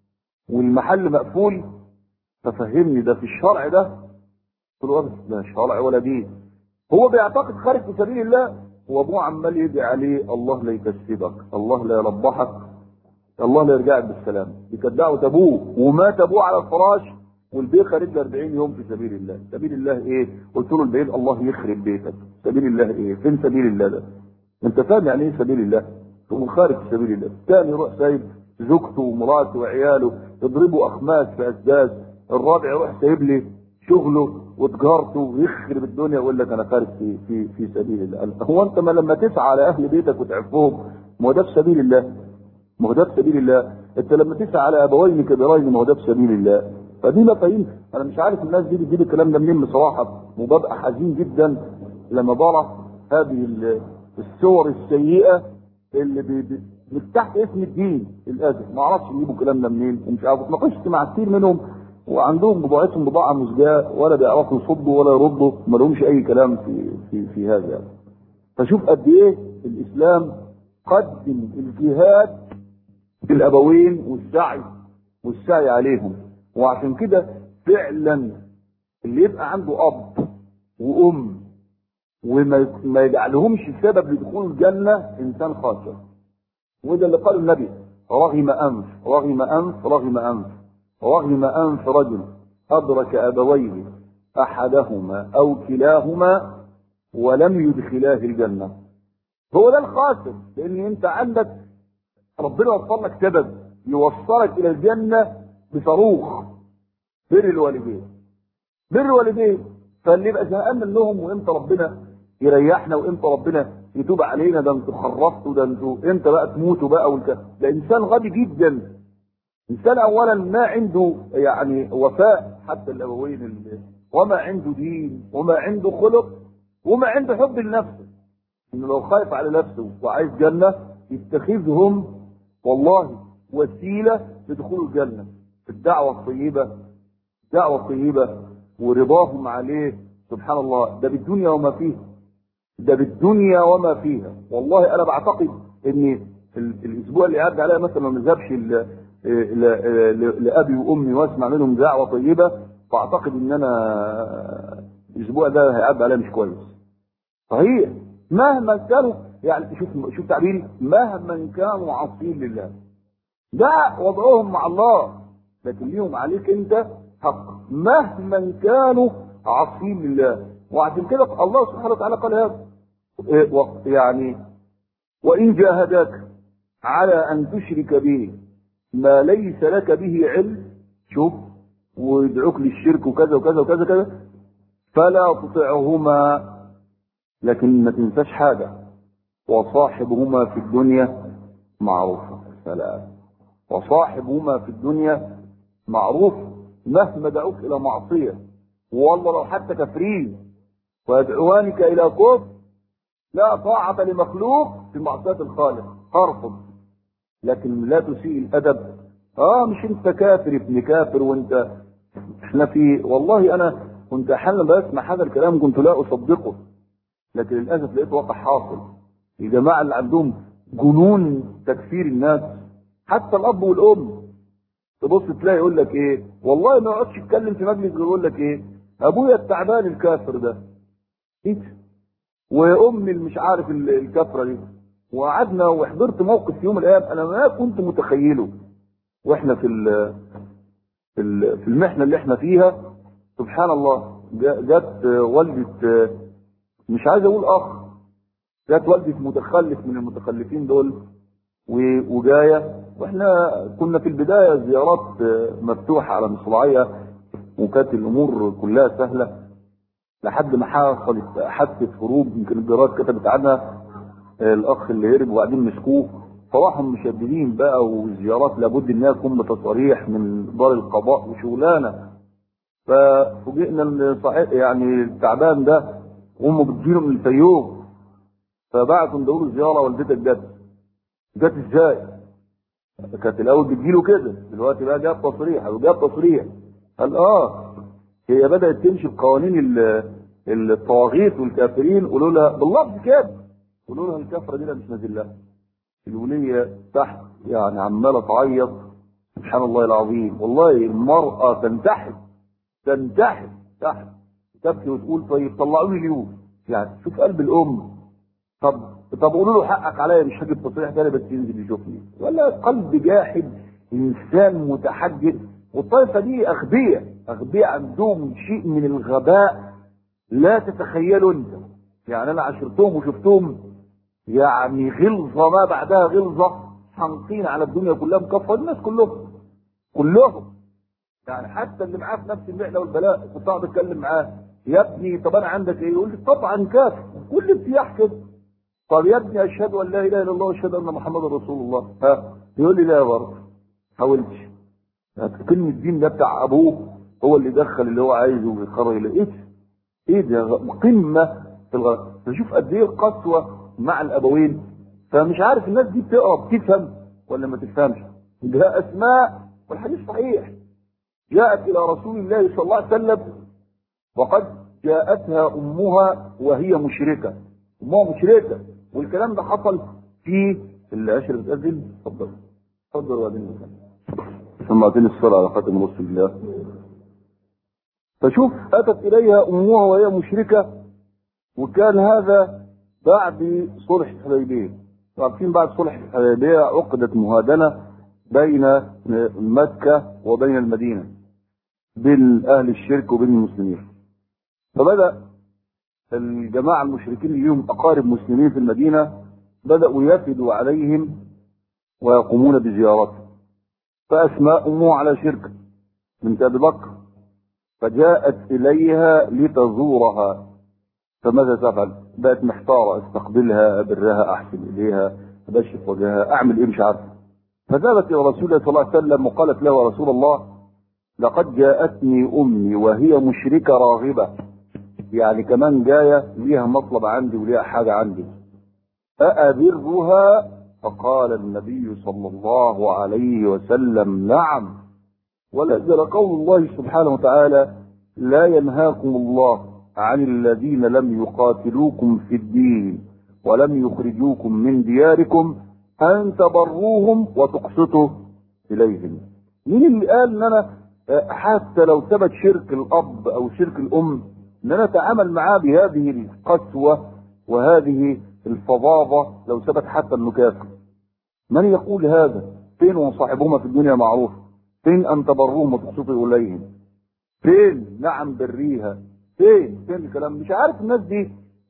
والمحل مقفول ففهمني ده في الشرع ده قلت له لا شرع ولا دين هو بيعتقد خارج في سبيل الله وابوه عمال يدعي عليه الله لا يكسبك الله لا يربحك الله لا يرجعك بالسلام دي كانت دعوه ابوه ومات ابوه على الفراش والبيت خارج له 40 يوم في سبيل الله سبيل الله ايه قلت له البعيد الله يخرب بيتك سبيل الله ايه فين سبيل الله ده انت فاهم يعني ايه سبيل الله تقوم خارج في سبيل الله الثاني يروح سايب زوجته ومراته وعياله يضربوا اخماس في اسداس الرابع يروح سايب لي شغله وتجارته ويخرب الدنيا ويقول لك انا خارج في في في سبيل الله هو انت ما لما تسعى على اهل بيتك وتعفهم ما هو ده في سبيل الله ما هو ده في سبيل الله انت لما تسعى على ابوين كبيرين ما هو ده في سبيل الله فدي مفاهيم انا مش عارف الناس دي بتجيب الكلام ده منين بصراحه وببقى حزين جدا لما برى هذه الصور السيئه اللي بي بي مش تحت اسم الدين للاسف ما اعرفش يجيبوا الكلام ده منين ومش عارف اتناقشت مع كتير منهم وعندهم بضاعتهم بضاعه مزجاه ولا بيعرفوا يصدوا ولا يردوا ما لهمش اي كلام في في في هذا فشوف قد ايه الاسلام قدم الجهاد بالابوين والسعي والسعي عليهم وعشان كده فعلا اللي يبقى عنده اب وام وما ما يجعلهمش سبب لدخول الجنه انسان خاسر وده اللي قال النبي رغم انف رغم انف رغم انف رغم انف رجل ادرك ابويه احدهما او كلاهما ولم يدخلاه الجنه هو ده الخاسر لان انت عندك ربنا وفر لك سبب يوصلك الى الجنه بصاروخ بر الوالدين بر الوالدين فاللي يبقى زهقان منهم وامتى ربنا يريحنا وامتى ربنا يتوب علينا ده انتوا خرفتوا ده انتوا امتى بقى تموتوا بقى والك... ده انسان غبي جدا انسان اولا ما عنده يعني وفاء حتى الابوين اللي وما عنده دين وما عنده خلق وما عنده حب لنفسه انه لو خايف على نفسه وعايز جنه يتخذهم والله وسيله لدخول الجنه الدعوه الطيبه الدعوه الطيبه ورضاهم عليه سبحان الله ده بالدنيا وما فيها ده بالدنيا وما فيها والله انا بعتقد ان الاسبوع اللي عدى عليا مثلا ما نذهبش لابي وامي واسمع منهم دعوه طيبه فاعتقد ان انا الاسبوع ده هيعدي عليا مش كويس صحيح مهما كانوا يعني شوف شوف تعبيري مهما كانوا عاصين لله ده وضعهم مع الله لكن ليهم عليك انت حق مهما كانوا عاصين لله وعشان كده الله سبحانه وتعالى قال هذا يعني وإن جاهداك على أن تشرك به ما ليس لك به علم شوف ويدعوك للشرك وكذا وكذا وكذا كذا فلا تطعهما لكن ما تنساش حاجة وصاحبهما في الدنيا معروفا سلام وصاحبهما في الدنيا معروف مهما دعوك إلى معصية والله لو حتى كافرين ويدعوانك إلى كفر لا طاعة لمخلوق في معصية الخالق ارفض لكن لا تسيء الأدب اه مش انت كافر ابن كافر وانت احنا في والله انا كنت احيانا بسمع هذا الكلام كنت لا اصدقه لكن للاسف لقيت واقع حاصل الجماعه اللي عندهم جنون تكفير الناس حتى الاب والام تبص تلاقي يقول لك ايه والله ما يقعدش يتكلم في مجلس غير يقول لك ايه ابويا التعبان الكافر ده ايه وامي اللي مش عارف الكفره دي وقعدنا وحضرت موقف في يوم من الايام انا ما كنت متخيله واحنا في في في المحنه اللي احنا فيها سبحان الله جت والده مش عايز اقول اخ جت والده متخلف من المتخلفين دول وجايه واحنا كنا في البدايه زيارات مفتوحه على مصراعيه وكانت الامور كلها سهله لحد ما حصلت حادثه هروب يمكن الجرائد كتبت عنها الاخ اللي هرب وبعدين مسكوه فراحوا مشددين بقى والزيارات لابد انها تكون بتصاريح من دار القضاء وشغلانه ففوجئنا ان صحيح يعني التعبان ده امه بتجيله من الفيوم فبعتوا ندور زياره والدتك جت جت ازاي؟ كانت الاول بتجيله كده دلوقتي بقى جاب تصريح او جاب تصريح قال اه هي بدات تمشي بقوانين الطواغيت والكافرين قولوا لها باللفظ كده قولوا لها الكفره دي لا مش نازل لها الوليه تحت يعني عماله تعيط سبحان الله العظيم والله المراه تنتحر تنتحر تحت تبكي وتقول طيب طلعوا لي اليوم يعني شوف قلب الام طب طب قولوا له حقك عليا مش هجيب تصريح تاني بس ينزل يشوفني ولا قلب جاحد انسان متحجر والطائفه دي اغبياء اغبياء عندهم شيء من الغباء لا تتخيلوا انت يعني انا عشرتهم وشفتهم يعني غلظه ما بعدها غلظه حنقين على الدنيا كلها مكفر الناس كلهم كلهم يعني حتى اللي معاه في نفس المحنه والبلاء كنت اقعد اتكلم معاه يا ابني طب انا عندك ايه؟ يقول لي طبعا كافر كل ارتياح كده طب يا ابني اشهد ان لا اله الا الله واشهد ان محمدا رسول الله ها يقول لي لا برضه حاولتش كلمة الدين ده بتاع ابوه هو اللي دخل اللي هو عايزه ويقرر الى ايه ايه ده قمه في الغرب فشوف قد ايه القسوه مع الابوين فمش عارف الناس دي بتقرا بتفهم ولا ما تفهمش ده اسماء والحديث صحيح جاءت الى رسول الله صلى الله عليه وسلم وقد جاءتها امها وهي مشركه امها مشركه والكلام ده حصل في العشر بتأذن اتفضل اتفضل وبعدين سمعتني الصلاة على خاتم رسول الله فشوف أتت إليها أمها وهي مشركة وكان هذا بعد صلح الحديبية عارفين بعد صلح الحديبية عقدت مهادنة بين مكة وبين المدينة بين أهل الشرك وبين المسلمين فبدأ الجماعة المشركين اللي لهم أقارب مسلمين في المدينة بدأوا يفدوا عليهم ويقومون بزيارتهم فأسماء أمه على شرك بنت أبي بكر فجاءت إليها لتزورها فماذا تفعل؟ بقت محتارة استقبلها أبرها أحسن إليها أبشر وجهها أعمل إيه مش عارفة فذهبت إلى رسول الله صلى الله عليه وسلم وقالت له يا رسول الله لقد جاءتني أمي وهي مشركة راغبة يعني كمان جاية ليها مطلب عندي وليها حاجة عندي أأبرها فقال النبي صلى الله عليه وسلم نعم ولذل قول الله سبحانه وتعالى لا ينهاكم الله عن الذين لم يقاتلوكم في الدين ولم يخرجوكم من دياركم أن تبروهم وتقسطوا إليهم مين اللي قال ان انا حتى لو ثبت شرك الاب او شرك الام ان انا اتعامل معاه بهذه القسوة وهذه الفظاظة لو ثبت حتى انه كافر من يقول هذا فين وصاحبهما في الدنيا معروف فين ان تبروهم وتقسطوا اليهم فين نعم بريها فين فين الكلام مش عارف الناس دي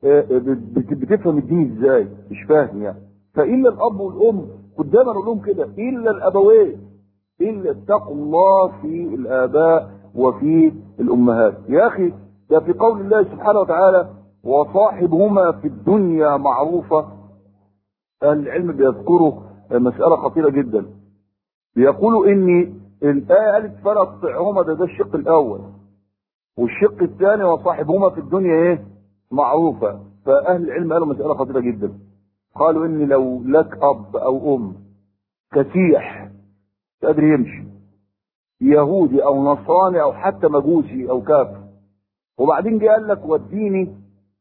بتفهم الدين ازاي مش فاهم يعني فالا الاب والام كنت دايما اقول لهم كده الا الابوين الا اتقوا الله في الاباء وفي الامهات يا اخي ده في قول الله سبحانه وتعالى وصاحبهما في الدنيا معروفة أهل العلم بيذكروا مسألة خطيرة جدا بيقولوا ان الآية قالت فلا تطعهما ده ده الشق الأول والشق الثاني وصاحبهما في الدنيا ايه معروفة فأهل العلم قالوا مسألة خطيرة جدا قالوا ان لو لك أب أو أم كسيح مش قادر يمشي يهودي أو نصراني أو حتى مجوسي أو كافر وبعدين جه قال لك وديني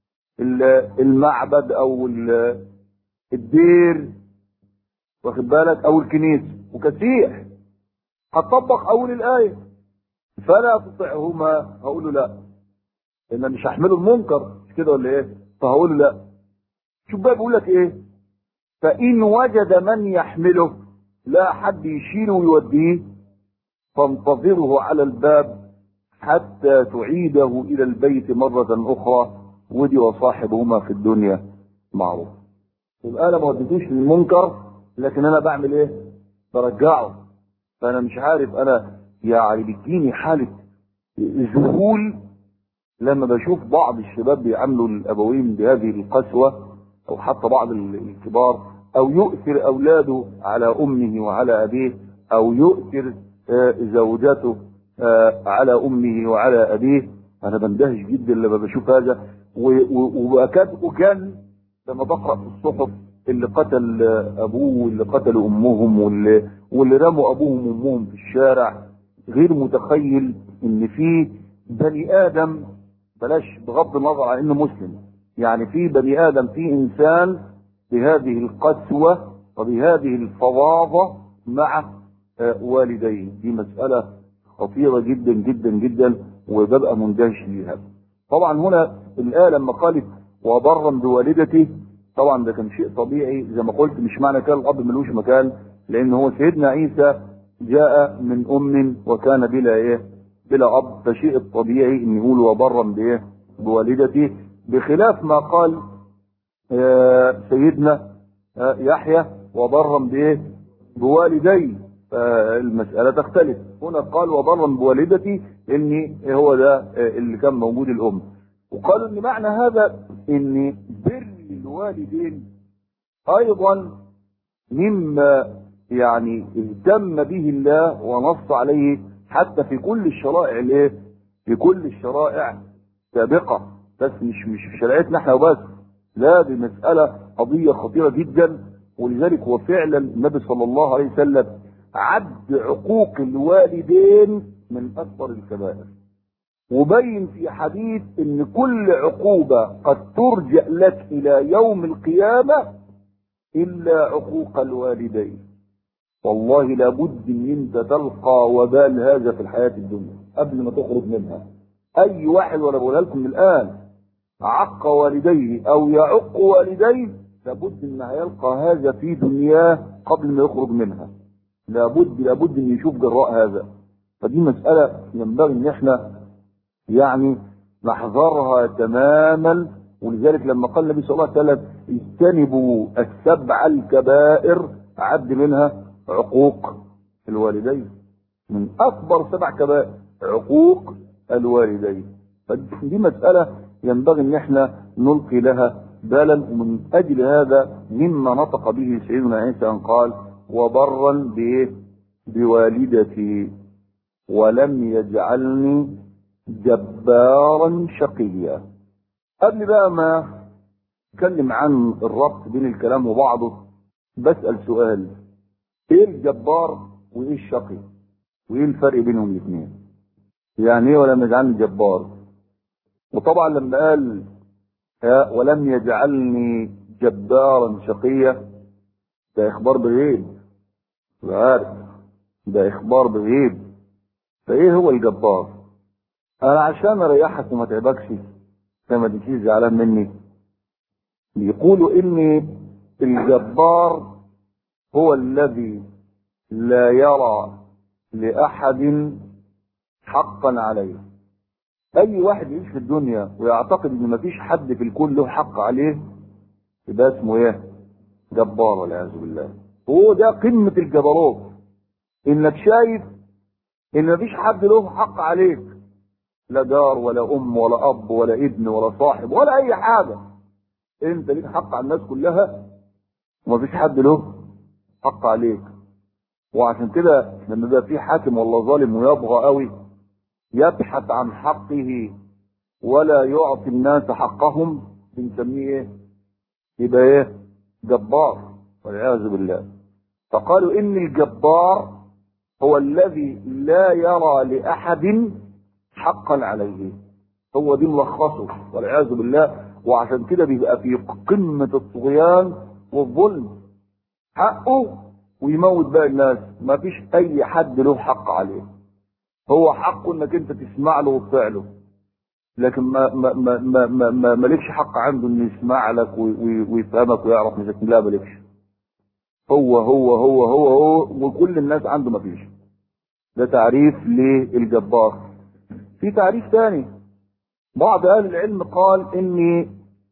المعبد او الدير واخد بالك او الكنيسه وكسيح هتطبق اول الايه فلا تطعهما هقول له لا ان مش هحمله المنكر مش كده ولا ايه فهقول له لا شوف بقى بيقول لك ايه فان وجد من يحمله لا حد يشيله ويوديه فانتظره على الباب حتى تعيده الى البيت مرة اخرى ودي وصاحبهما في الدنيا معروف يبقى انا ما وديتوش للمنكر لكن انا بعمل ايه برجعه فانا مش عارف انا يعني بتجيني حالة ذهول لما بشوف بعض الشباب بيعاملوا الابوين بهذه القسوة او حتى بعض الكبار او يؤثر اولاده على امه وعلى ابيه او يؤثر زوجته على امه وعلى ابيه انا بندهش جدا لما بشوف هذا وكان وكان لما بقرا في الصحف اللي قتل ابوه واللي قتلوا امهم واللي واللي رموا ابوهم وامهم في الشارع غير متخيل ان في بني ادم بلاش بغض النظر عن انه مسلم يعني في بني ادم في انسان بهذه القسوة وبهذه الفظاظة مع والديه دي مسألة خطيرة جدا جدا جدا وببقى مندهش ليها طبعا هنا الآية لما قالت وبرا بوالدته طبعا ده كان شيء طبيعي زي ما قلت مش معنى كان الأب ملوش مكان لأن هو سيدنا عيسى جاء من أم وكان بلا إيه بلا أب فشيء الطبيعي إن يقول وبرا بإيه بوالدته بخلاف ما قال سيدنا يحيى وبرا بايه بوالدي المسألة تختلف هنا قال وبرا بوالدتي ان هو ده اللي كان موجود الام وقالوا ان معنى هذا ان بر الوالدين ايضا مما يعني اهتم به الله ونص عليه حتى في كل الشرائع الايه في كل الشرائع سابقة بس مش مش في شريعتنا احنا وبس لا دي مسألة قضية خطيرة جدا ولذلك هو فعلا النبي صلى الله عليه وسلم عد عقوق الوالدين من أكبر الكبائر وبين في حديث ان كل عقوبة قد ترجع لك الى يوم القيامة الا عقوق الوالدين والله لابد ان انت تلقى وبال هذا في الحياة الدنيا قبل ما تخرج منها اي واحد وانا بقولها لكم من الان عق والديه او يعق والديه لابد ان هيلقى هذا في دنياه قبل ما يخرج منها لابد لابد ان يشوف جراء هذا فدي مسألة ينبغي ان احنا يعني نحذرها تماما ولذلك لما قال النبي صلى الله عليه وسلم اجتنبوا السبع الكبائر عد منها عقوق الوالدين من اكبر سبع كبائر عقوق الوالدين فدي مسألة ينبغي ان احنا نلقي لها بالا ومن اجل هذا مما نطق به سيدنا عيسى ان قال وبرا بايه بوالدتي ولم يجعلني جبارا شقيا قبل بقى ما اتكلم عن الربط بين الكلام وبعضه بسأل سؤال ايه الجبار وايه الشقي وايه الفرق بينهم الاثنين يعني ايه ولم يجعلني جبار وطبعا لما قال ولم يجعلني جبارا شقيا ده اخبار بغيب عارف ده اخبار بغيب فايه هو الجبار انا عشان اريحك وما تعبكش زي ما تجيش زعلان مني بيقولوا ان الجبار هو الذي لا يرى لاحد حقا عليه اي واحد يعيش في الدنيا ويعتقد ان مفيش حد في الكون له حق عليه يبقى اسمه ايه جبار والعياذ بالله هو ده قمة الجبروت انك شايف ان مفيش حد له حق عليك لا جار ولا ام ولا اب ولا ابن ولا صاحب ولا اي حاجة انت ليك حق على الناس كلها ومفيش حد له حق عليك وعشان كده لما يبقى في حاكم والله ظالم ويبغى قوي يبحث عن حقه ولا يعطي الناس حقهم بنسميه ايه يبقى ايه جبار والعياذ بالله فقالوا ان الجبار هو الذي لا يرى لاحد حقا عليه هو دي ملخصه والعياذ بالله وعشان كده بيبقى في قمة الطغيان والظلم حقه ويموت باقي الناس ما فيش اي حد له حق عليه هو حقه انك انت تسمع له وتطيع له لكن ما ما ما ما ما, ما مالكش حق عنده انه يسمع لك ويفهمك ويعرف مش لا مالكش هو هو هو هو هو وكل الناس عنده ما فيش ده تعريف للجبار في تعريف ثاني بعض اهل العلم قال ان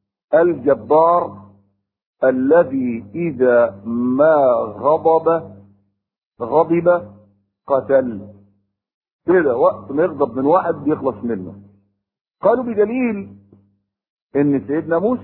الجبار الذي اذا ما غضب غضب قتل كده وقت ما يغضب من واحد بيخلص منه قالوا بدليل ان سيدنا موسى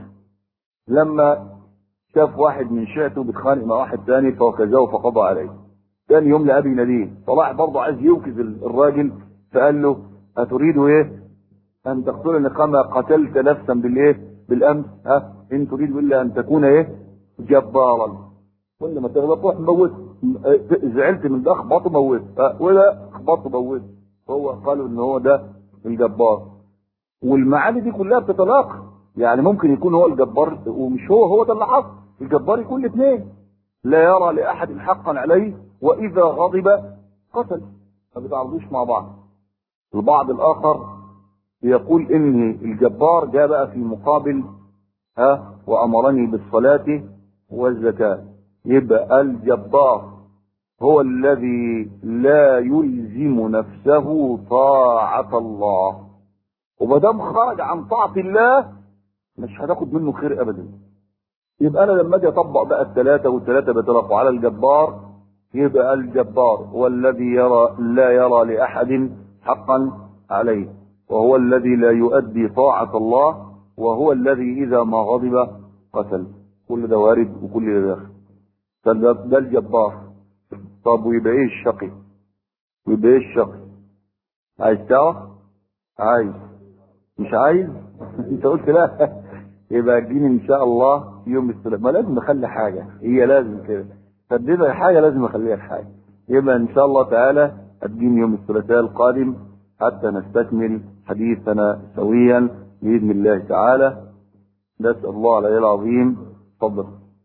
لما شاف واحد من شيعته بيتخانق مع واحد تاني فوكزه فقضى عليه تاني يوم لابي ناديه صلاح برضه عايز يوكز الراجل فقال له اتريد ايه ان تقتلني كما قتلت نفسا بالايه بالامس ها ان تريد الا ان تكون ايه جبارا كل ما تغلط روح موت زعلت من ده اخبطه موت ولا اخبطه موت هو قالوا ان هو ده الجبار والمعاني دي كلها بتتلاقى يعني ممكن يكون هو الجبار ومش هو هو ده اللي حصل الجبار يكون الاثنين لا يرى لاحد حقا عليه واذا غضب قتل ما بيتعرضوش مع بعض البعض الاخر يقول ان الجبار جاء بقى في مقابل ها وامرني بالصلاه والزكاه يبقى الجبار هو الذي لا يلزم نفسه طاعة الله ومادام خرج عن طاعة الله مش هتاخد منه خير ابدا يبقى انا لما اجي اطبق بقى الثلاثة والثلاثة بيطلقوا على الجبار يبقى الجبار هو الذي يرى لا يرى لاحد حقا عليه وهو الذي لا يؤدي طاعة الله وهو الذي اذا ما غضب قتل كل ده وارد وكل ده داخل فده ده الجبار طب ويبقى ايه الشقي ويبقى ايه الشقي عايز تعرف عايز مش عايز انت قلت لا يبقى تجيني ان شاء الله يوم الثلاثاء ما لازم اخلي حاجه هي لازم كده تبديها حاجه لازم اخليها في حاجه يبقى ان شاء الله تعالى هتجيني يوم الثلاثاء القادم حتى نستكمل حديثنا سويا باذن الله تعالى نسال الله العلي العظيم تفضل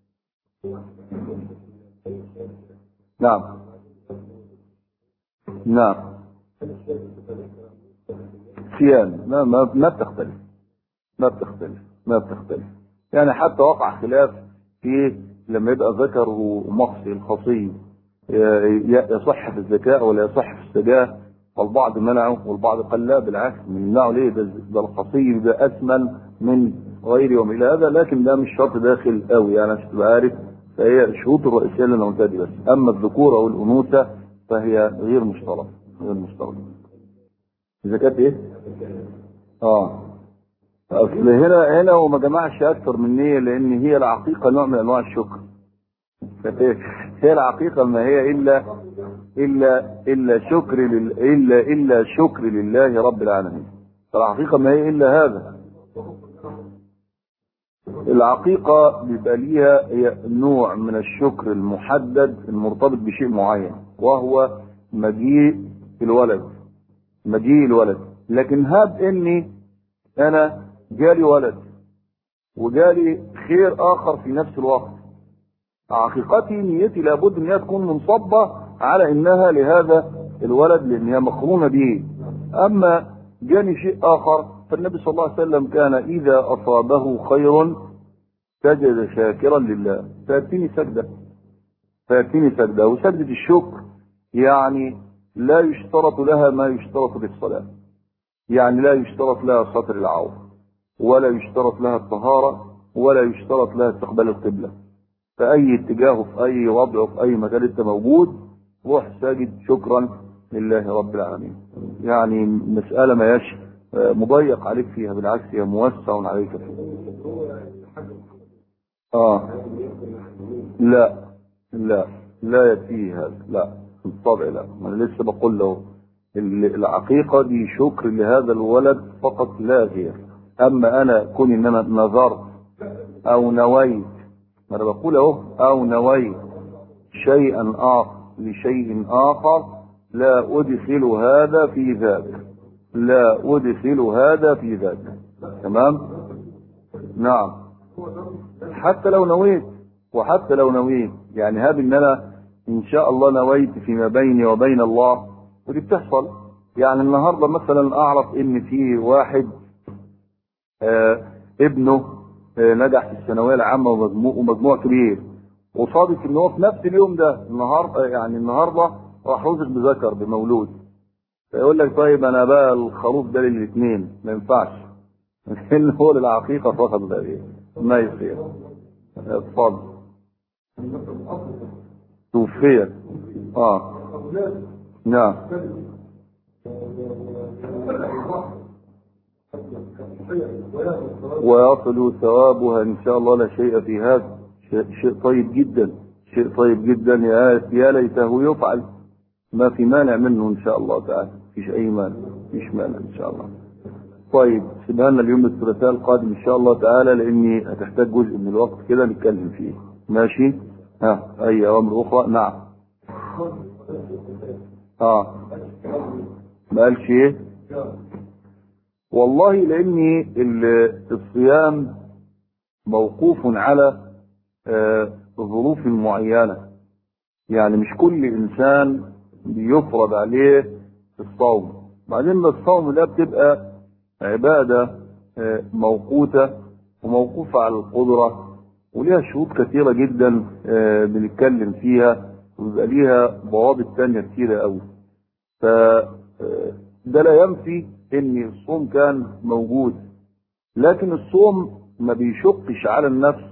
نعم نعم صيام ما ما ما بتختلف ما بتختلف ما بتختلف يعني حتى وقع خلاف في لما يبقى ذكره مخصي الخصي يصح في الزكاة ولا يصح في السجاة فالبعض منعه والبعض قال لا بالعكس منعه ليه ده, ده الخصي ده أثمن من غيره ومن إلى هذا لكن ده مش شرط داخل قوي يعني عشان تبقى عارف فهي الشروط الرئيسية اللي انا قلتها دي بس اما الذكورة والانوثة فهي غير مشترطة غير مشترطة اذا كانت ايه؟ اه اصل هنا هنا وما جمعش اكثر من نية لان هي العقيقة نوع من انواع الشكر هي العقيقة ما هي الا الا الا شكر لل الا الا شكر لله رب العالمين العقيقة ما هي الا هذا العقيقة بيبقى ليها هي نوع من الشكر المحدد المرتبط بشيء معين وهو مجيء الولد مجيء الولد لكن هاب اني انا جالي ولد وجالي خير اخر في نفس الوقت عقيقتي نيتي لابد ان هي تكون منصبة على انها لهذا الولد لان هي مقرونة به اما جاني شيء اخر فالنبي صلى الله عليه وسلم كان اذا اصابه خير سجد شاكرا لله فيأتيني سجدة فيأتيني سجدة وسجدة الشكر يعني لا يشترط لها ما يشترط للصلاة يعني لا يشترط لها سطر العور ولا يشترط لها الطهارة ولا يشترط لها استقبال القبلة فأي اتجاه في أي وضع في أي مكان أنت موجود روح ساجد شكرا لله رب العالمين يعني مسألة ما يش مضيق عليك فيها بالعكس هي موسع عليك فيها اه لا لا لا يكفيه هذا لا بالطبع لا انا لسه بقول له العقيقه دي شكر لهذا الولد فقط لا غير اما انا كوني ان انا نظرت او نويت ما انا بقول اهو او نويت شيئا اخر لشيء اخر لا ادخل هذا في ذاك لا ادخل هذا في ذاك تمام نعم حتى لو نويت وحتى لو نويت يعني هاب ان انا ان شاء الله نويت فيما بيني وبين الله ودي بتحصل يعني النهارده مثلا اعرف ان في واحد آه ابنه آه نجح في الثانويه العامه ومجموع, ومجموع كبير وصادف ان هو في نفس اليوم ده النهارده يعني النهارده راح رزق بذكر بمولود فيقول لك طيب انا بقى الخروف ده للاثنين ما ينفعش ان هو للعقيقه فقط ده ما يصير اتفضل توفيت اه نعم ويصل ثوابها ان شاء الله لا شيء في هذا شيء, شيء طيب جدا شيء طيب جدا يا يا ليته يفعل ما في مانع منه ان شاء الله تعالى فيش اي مانع فيش مانع ان شاء الله طيب سيبها لنا اليوم الثلاثاء القادم ان شاء الله تعالى لاني هتحتاج جزء من الوقت كده نتكلم فيه ماشي ها اي اوامر اخرى نعم اه ما قالش ايه والله لاني الصيام موقوف على آه، ظروف معينة يعني مش كل إنسان بيفرض عليه الصوم بعدين الصوم ده بتبقى عبادة آه، موقوتة وموقوفة على القدرة وليها شروط كثيرة جدا آه، بنتكلم فيها وبيبقى ليها ضوابط تانية كتيرة قوي ف آه، ده لا ينفي ان الصوم كان موجود لكن الصوم ما بيشقش على النفس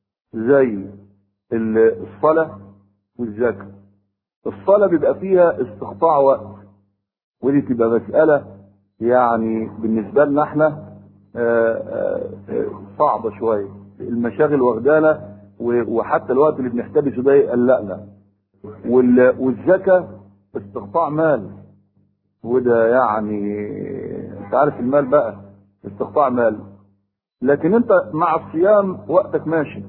زي ال- الصلاة والزكاة الصلاة بيبقى فيها استقطاع وقت ودي تبقى مسألة يعني بالنسبة لنا احنا آه، آه، آه، صعبة شوية المشاغل واخدانا و- وحتى الوقت اللي بنحتبسه ده يقلقنا وال- والزكاة استقطاع مال وده يعني انت عارف المال بقى استقطاع مال لكن انت مع الصيام وقتك ماشي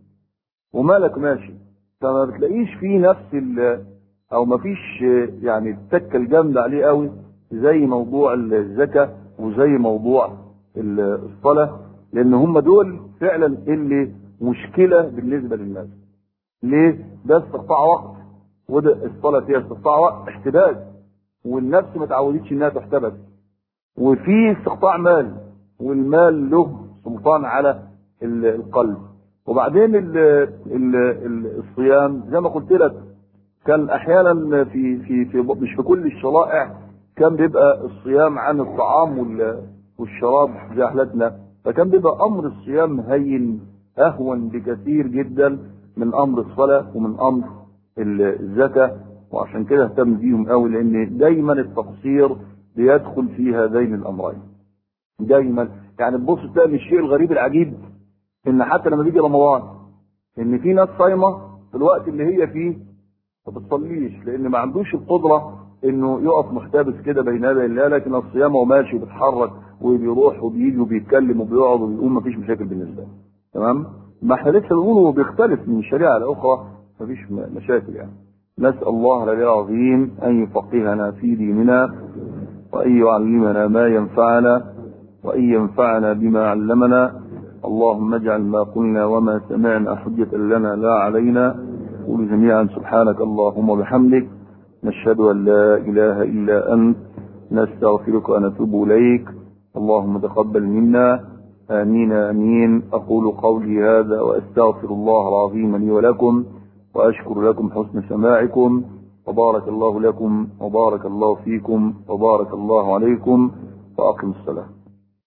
ومالك ماشي فما بتلاقيش فيه نفس ال او ما فيش يعني التكه الجامده عليه قوي زي موضوع الزكاه وزي موضوع ال- الصلاه لان هم دول فعلا اللي مشكله بالنسبه للناس ليه؟ ده استقطاع وقت وده الصلاه فيها استقطاع وقت احتباس والنفس ما تعودتش انها تحتبس وفي استقطاع مال والمال له سلطان على ال- القلب وبعدين ال ال ال الصيام زي ما قلت لك كان احيانا في في في مش في كل الشرائع كان بيبقى الصيام عن الطعام وال- والشراب زي حالتنا فكان بيبقى امر الصيام هين اهون بكثير جدا من امر الصلاه ومن امر ال- الزكاه وعشان كده اهتم بيهم قوي لان دايما التقصير بيدخل في هذين الامرين دايما يعني تبص تلاقي من الشيء الغريب العجيب ان حتى لما بيجي رمضان ان في ناس صايمه في الوقت اللي هي فيه ما بتصليش لان ما عندوش القدره انه يقف محتبس كده بين يدي الله لكن الصيام وماشي وبيتحرك وبيروح وبيجي وبيتكلم وبيقعد وبيقوم ما فيش مشاكل بالنسبه له تمام ما احنا لسه بنقول بيختلف من شريعه لاخرى ما فيش م- مشاكل يعني نسال الله العلي العظيم ان يفقهنا في ديننا وان يعلمنا ما ينفعنا وأن ينفعنا بما علمنا اللهم اجعل ما قلنا وما سمعنا حجة لنا لا علينا قول جميعا سبحانك اللهم وبحمدك نشهد أن لا إله إلا أنت نستغفرك ونتوب إليك اللهم تقبل منا آمين آمين أقول قولي هذا وأستغفر الله العظيم لي ولكم وأشكر لكم حسن سماعكم وبارك الله لكم وبارك الله فيكم وبارك الله عليكم وأقم الصلاة